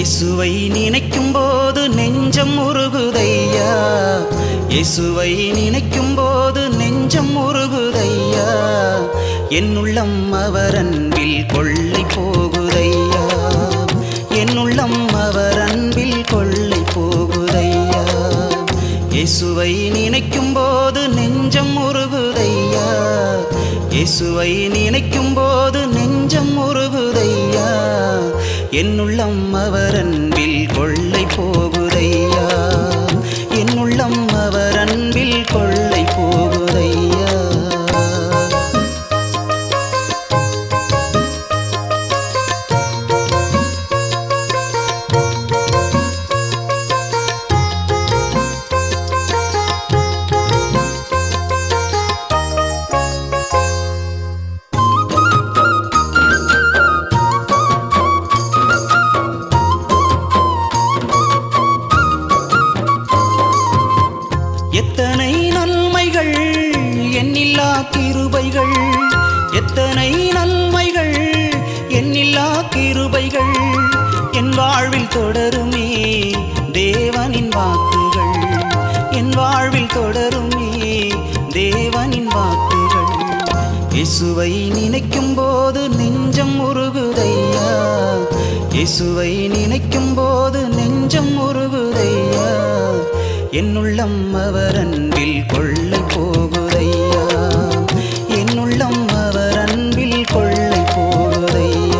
இயேசுவை நினைக்கும் போது நெஞ்சம் உருகுதையா இயேசுவை நினைக்கும் போது நெஞ்சம் உருகுதையா என் உள்ளம் அவர் அன்பில் கொள்ளை போகுதையா என் உள்ளம் அவர் அன்பில் கொள்ளை போகுதையா இயேசுவை நினைக்கும் போது நெஞ்சம் உருகுதையா இயேசுவை நினைக்கும் போது நெஞ்சம் உருகுதையா என் உள்ளம் அவர் அன்பில் கொள்ளை போகுதையா என் உள்ளம் அவர் அன்பில் கொள்ளை போகுதையா எத்தனை நன்மைகள் எண்ணில்லா கிருபைகள் எத்தனை நன்மைகள் எண்ணில்லா கிருபைகள் என் வாழ்வில் தொடருமே தேவனின் வாக்குகள் என் வாழ்வில் தொடருமே தேவனின் வாக்குகள் இயேசுவை நினைக்கும் போது நெஞ்சம் உருகுதையா இயேசுவை நினைக்கும் போது நெஞ்சம் உருகுதையா என் உள்ளம் அவர் அன்பில் கொள்ளை போகுதையா என் உள்ளம் அவர் அன்பில் கொள்ளை போகுதையா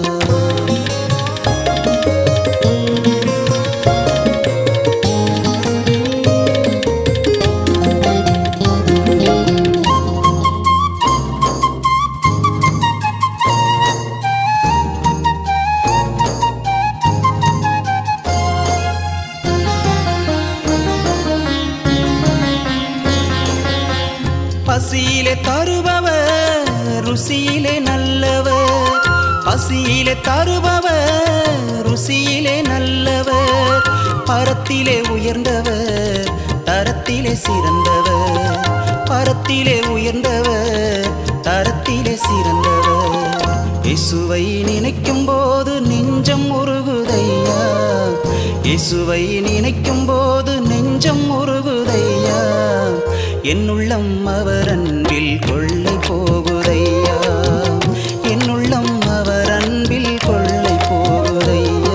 பசியிலே தருபவர் ருசியிலே நல்லவர் பசியிலே தருபவர் ருசியிலே நல்லவர் பரத்திலே உயர்ந்தவர் தரத்திலே சிறந்தவர் பரத்திலே உயர்ந்தவர் தரத்திலே சிறந்தவர் இயேசுவை நினைக்கும் போது நெஞ்சம் உருகுதையா இயேசுவை நினைக்கும் போது நெஞ்சம் உருகுதையா என் உள்ளம் அவர் அன்பில் கொள்ளை போகுதையா என் உள்ளம் அவர் அன்பில் கொள்ளை போகுதையா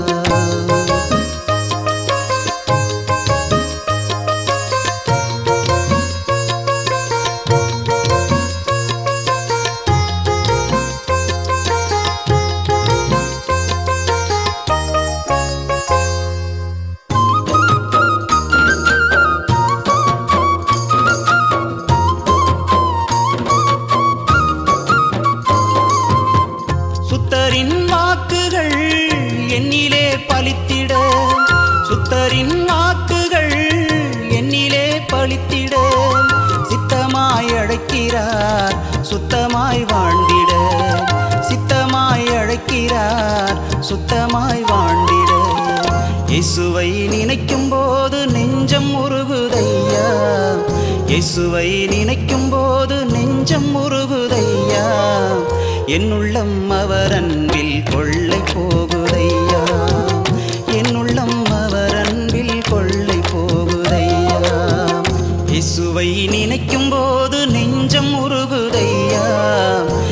சுத்தரின் வாக்குகள் என்னிலே பலித்திட சுத்தரின் வாக்குகள் என்னிலே பலித்திட சித்தமாய் அழைக்கிறார் சுத்தமாய் வாழ்ந்திட சித்தமாய் அழைக்கிறார் சுத்தமாய் வாழ்ந்திட இயேசுவை நினைக்கும் போது நெஞ்சம் உருகுதையா இயேசுவை நினைக்கும் போது நெஞ்சம் உருகுதையா என் உள்ளம் அவர் அன்பில் கொள்ளை போகுதையா என் உள்ளம் அவர் அன்பில் கொள்ளை போகுதையா இயேசுவை நினைக்கும் போது நெஞ்சம் உருகுதையா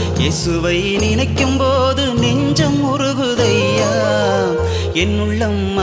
இயேசுவை நினைக்கும் போது நெஞ்சம் உருகுதையா என் உள்ளம்